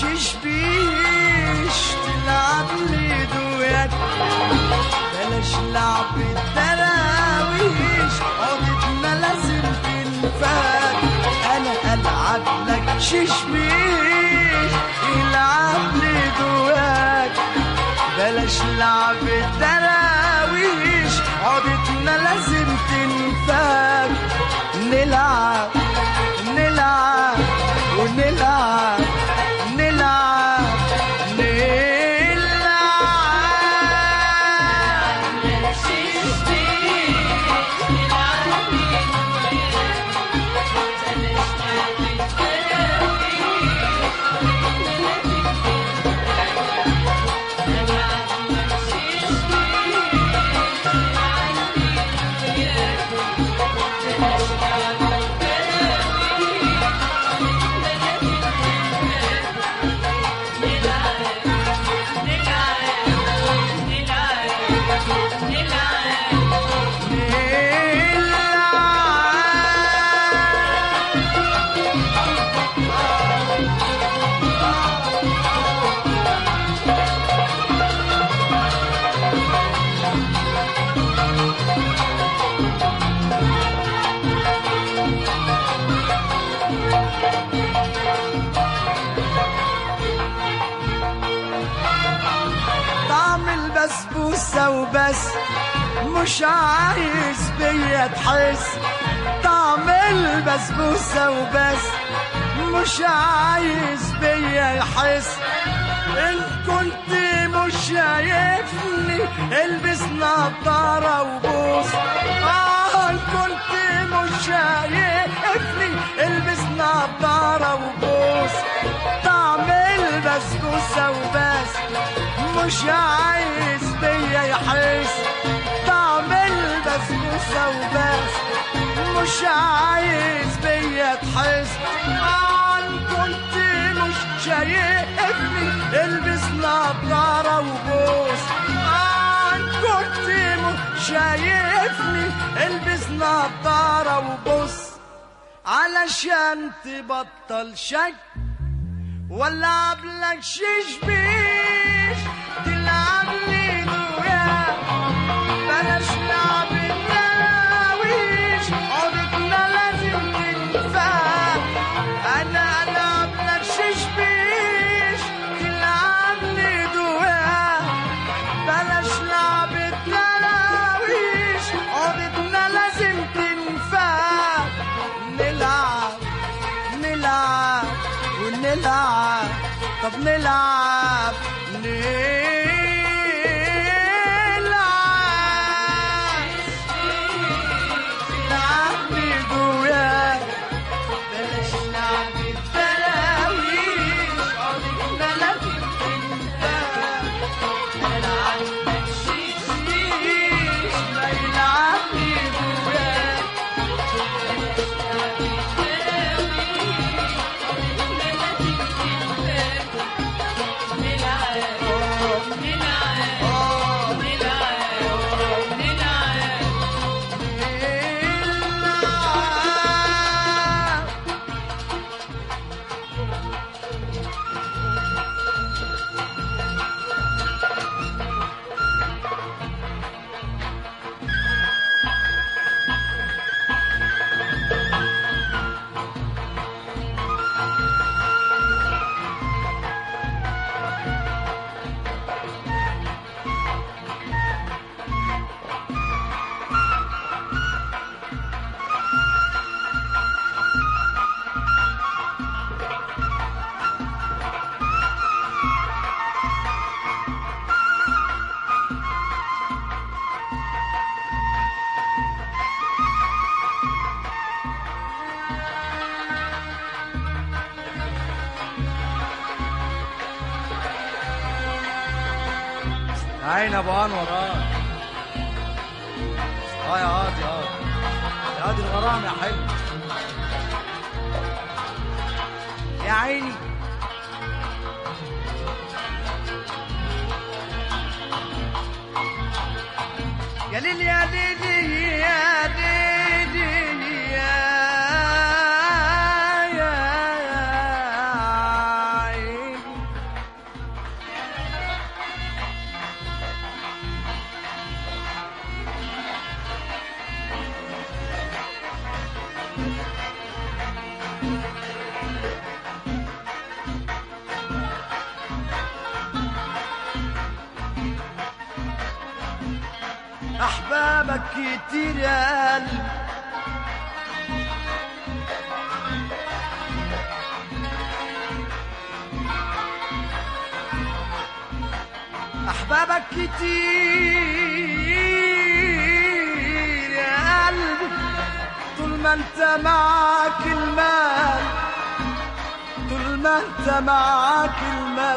شبيش تلعب لي دويات بلاش لعب الدراويش عودتنا لازم تنفات انا العب لك ششبيش يلعب لي دويات بلاش لعب الدراويش عودتنا لازم تنفات نلعب نلعب ونلعب نلعب نلعب طعم البسبوسة وبس مش عايز بيا تحس طعم البسبوسة وبس مش عايز بيا يحس ان كنت مش شايفني البس نظارة وبوس اه ان كنت مش شايفني البس نظارة وبوس طعم البسبوسة وبس مش عايز بيا يحس طعم البسبوسة وبس مش عايز بيا تحس عن كنت مش شايفني البس نظارة وبوس عن كنت مش شايفني البس نظارة وبوس علشان تبطل شك ولا عبلك ششبيش تلعب لي دويا بلاش لعب الدراويش عودتنا لازم تنفع انا العب لك ششبيش تلعب لي دويا بلاش لعب الدراويش عودتنا لازم تنفع نلعب نلعب ونلعب طب نلعب نلعب نلعب بجواك بلاش لعب التراويش عودتنا لازم تنفع نلعب شيش ما يلعب بجواك عين ابو انور اه اه يا قاضي اه يا قاضي الغرام يا حلو يا عيني يا ليل يا ليل يا ليل يا يا يا عيني احبابك كتير يا قلبي احبابك كتير يا قلبي طول ما انت معاك المال طول ما انت معاك المال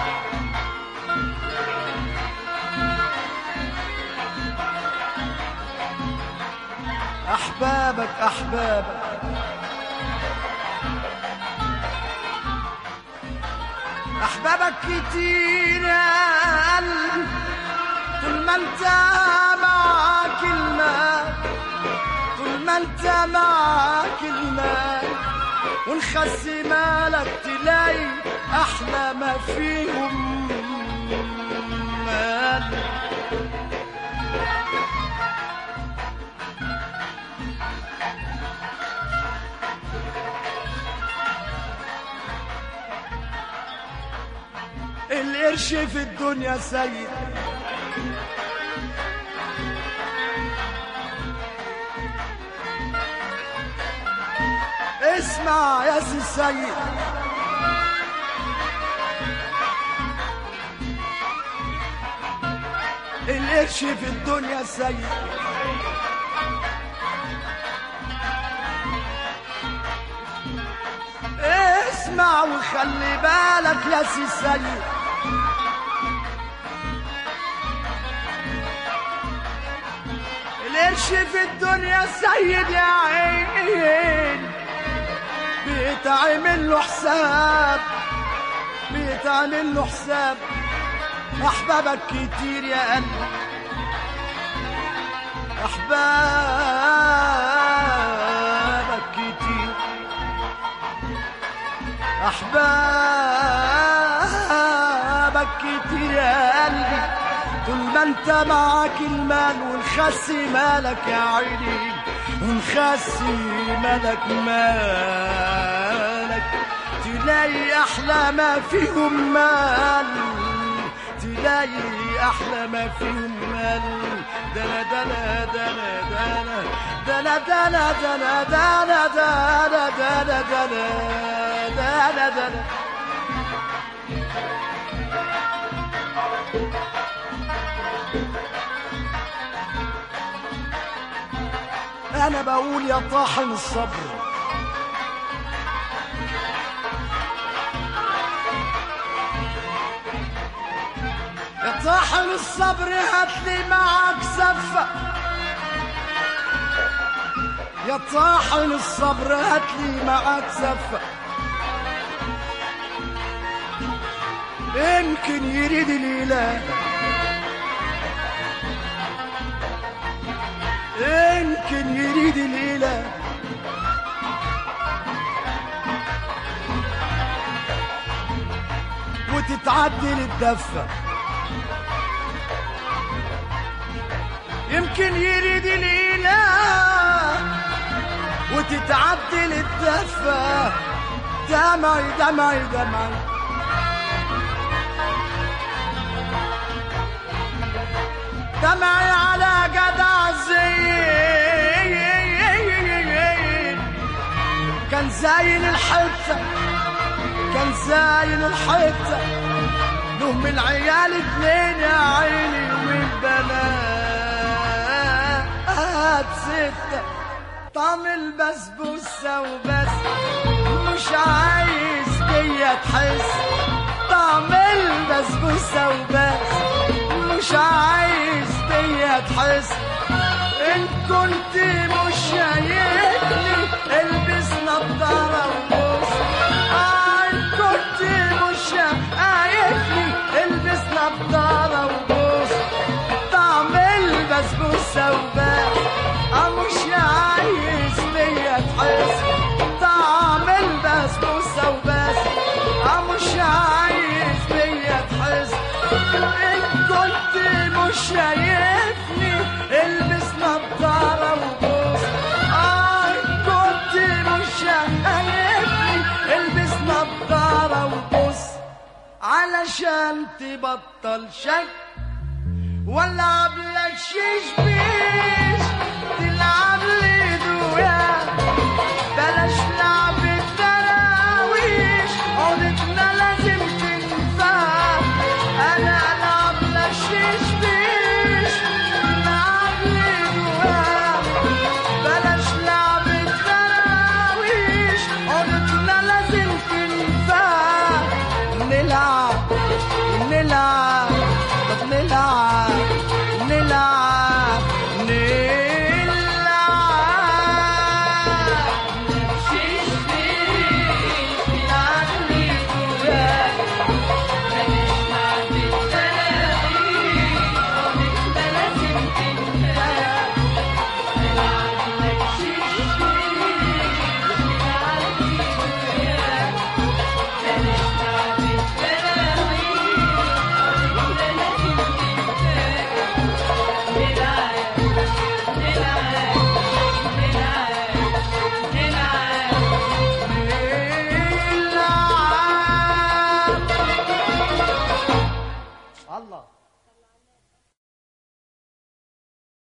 احبابك احبابك احبابك كتير يا قلبي طول ما انت معاك المال طول ما انت معاك المال ونخسي مالك تلاقي احلى ما فيهم مال القرش في الدنيا سيد اسمع يا سي السيد القرش في الدنيا سيد اسمع وخلي بالك يا سي السيد القرش في الدنيا سيد يا عين بيتعمل له حساب بيتعمل له حساب احبابك كتير يا قلبي احبابك كتير احبابك كتير يا قلبي طول ما انت معاك المال ونخسي مالك يا عيني ونخسي مالك مالك تلاقي احلى ما فيهم مال تلاقي احلى ما فيهم مال دنا دنا دنا دنا دنا دنا دنا دنا دنا دنا دنا دنا دنا انا بقول يا طاحن الصبر يا طاحن الصبر هاتلي معك سفة يا طاحن الصبر هاتلي معك سفة يمكن يريد الإله يمكن يريد الإله وتتعدل الدفة يمكن يريد الإله وتتعدل الدفة دمعي دمعي دمعي دمعي على جدع زين كان زاين الحتة كان زاين الحتة له من العيال اتنين يا عيني والبنات ستة طعم البسبوسة وبس مش عايز بيا تحس طعم البسبوسة وبس مش عايز بيا تحس ان كنت مش شايفني البس نضارة وبص آه ان كنت مش شايفني البس نضارة وبص طعم البسبوسة وبس آه مش عايز بيا تحس طعم البسبوسة وبس آه مش عايز بيا تحس ان كنت مش شايفني البس نضارة وبص آه ان كنت مش شايفني البس نضارة وبص علشان تبطل شك ولا بلك شيش بيش تلعب